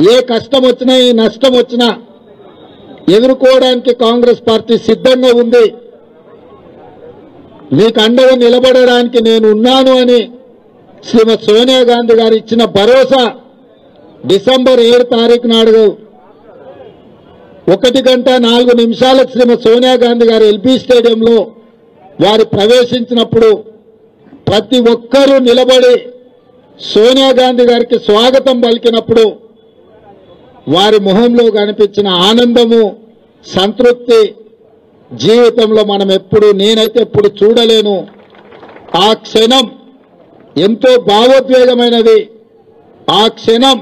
ఏ కష్టం వచ్చినా ఏ నష్టం వచ్చినా ఎదుర్కోవడానికి కాంగ్రెస్ పార్టీ సిద్ధంగా ఉంది మీకు అండగా నిలబడడానికి నేను ఉన్నాను అని శ్రీమతి సోనియా గాంధీ గారు ఇచ్చిన భరోసా డిసెంబర్ ఏడు తారీఖు నాడు ఒకటి గంట నాలుగు నిమిషాలకు శ్రీమతి సోనియా గాంధీ గారు ఎల్పీ స్టేడియంలో వారు ప్రవేశించినప్పుడు ప్రతి ఒక్కరూ నిలబడి సోనియా గాంధీ గారికి స్వాగతం పలికినప్పుడు వారి మొహంలో కనిపించిన ఆనందము సంతృప్తి జీవితంలో మనం ఎప్పుడు నేనైతే ఎప్పుడు చూడలేను ఆ క్షణం ఎంతో భావోద్వేగమైనది ఆ క్షణం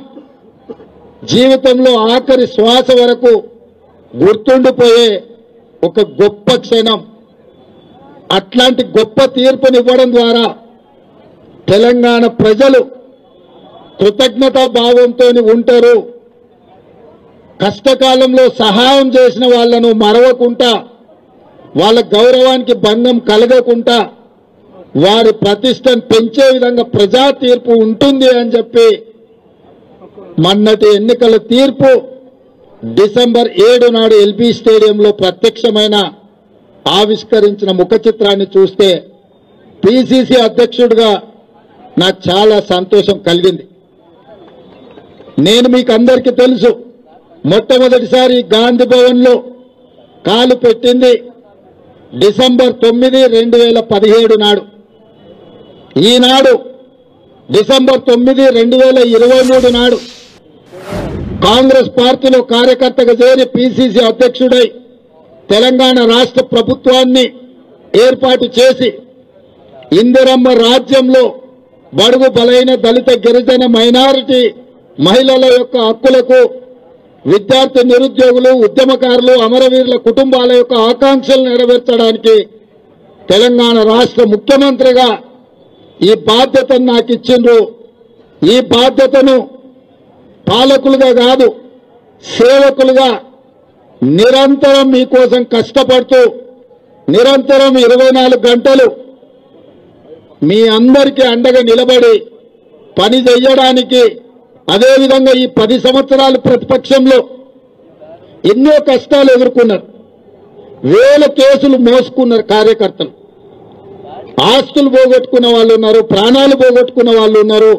జీవితంలో ఆఖరి శ్వాస వరకు గుర్తుండిపోయే ఒక గొప్ప క్షణం అట్లాంటి గొప్ప తీర్పునివ్వడం ద్వారా తెలంగాణ ప్రజలు కృతజ్ఞతా భావంతో ఉంటారు కష్టకాలంలో సహాయం చేసిన వాళ్లను మరవకుండా వాళ్ళ గౌరవానికి భంగం కలగకుండా వారి ప్రతిష్టను పెంచే విధంగా ప్రజా తీర్పు ఉంటుంది అని చెప్పి మొన్నటి ఎన్నికల తీర్పు డిసెంబర్ ఏడు నాడు ఎల్బీ స్టేడియంలో ప్రత్యక్షమైన ఆవిష్కరించిన ముఖ చిత్రాన్ని చూస్తే పిసిసి అధ్యక్షుడిగా నాకు చాలా సంతోషం కలిగింది నేను మీకు అందరికీ తెలుసు మొట్టమొదటిసారి గాంధీ భవన్లో కాలు పెట్టింది డిసెంబర్ తొమ్మిది రెండు వేల పదిహేడు నాడు ఈనాడు డిసెంబర్ తొమ్మిది రెండు వేల ఇరవై మూడు నాడు కాంగ్రెస్ పార్టీలో కార్యకర్తగా చేరి పిసిసి అధ్యక్షుడై తెలంగాణ రాష్ట్ర ప్రభుత్వాన్ని ఏర్పాటు చేసి ఇందిరమ్మ రాజ్యంలో బడుగు బలైన దళిత గిరిజన మైనారిటీ మహిళల యొక్క హక్కులకు విద్యార్థి నిరుద్యోగులు ఉద్యమకారులు అమరవీరుల కుటుంబాల యొక్క ఆకాంక్షలు నెరవేర్చడానికి తెలంగాణ రాష్ట్ర ముఖ్యమంత్రిగా ఈ బాధ్యతను నాకు ఇచ్చిండ్రు ఈ బాధ్యతను పాలకులుగా కాదు సేవకులుగా నిరంతరం మీకోసం కష్టపడుతూ నిరంతరం ఇరవై నాలుగు గంటలు మీ అందరికీ అండగా నిలబడి పని చెయ్యడానికి అదేవిధంగా ఈ పది సంవత్సరాల ప్రతిపక్షంలో ఎన్నో కష్టాలు ఎదుర్కొన్నారు వేల కేసులు మోసుకున్నారు కార్యకర్తలు ఆస్తులు పోగొట్టుకున్న వాళ్ళు ఉన్నారు ప్రాణాలు పోగొట్టుకున్న వాళ్ళు ఉన్నారు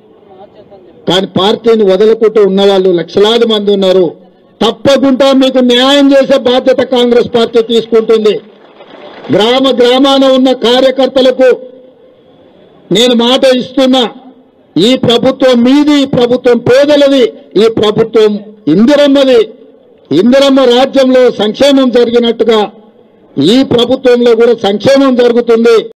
కానీ పార్టీని వదలకుంటూ ఉన్న వాళ్ళు లక్షలాది మంది ఉన్నారు తప్పకుండా మీకు న్యాయం చేసే బాధ్యత కాంగ్రెస్ పార్టీ తీసుకుంటుంది గ్రామ గ్రామాన ఉన్న కార్యకర్తలకు నేను మాట ఇస్తున్నా ఈ ప్రభుత్వం మీది ఈ ప్రభుత్వం పేదలది ఈ ప్రభుత్వం ఇందిరమ్మది ఇందిరమ్మ రాజ్యంలో సంక్షేమం జరిగినట్టుగా ఈ ప్రభుత్వంలో కూడా సంక్షేమం జరుగుతుంది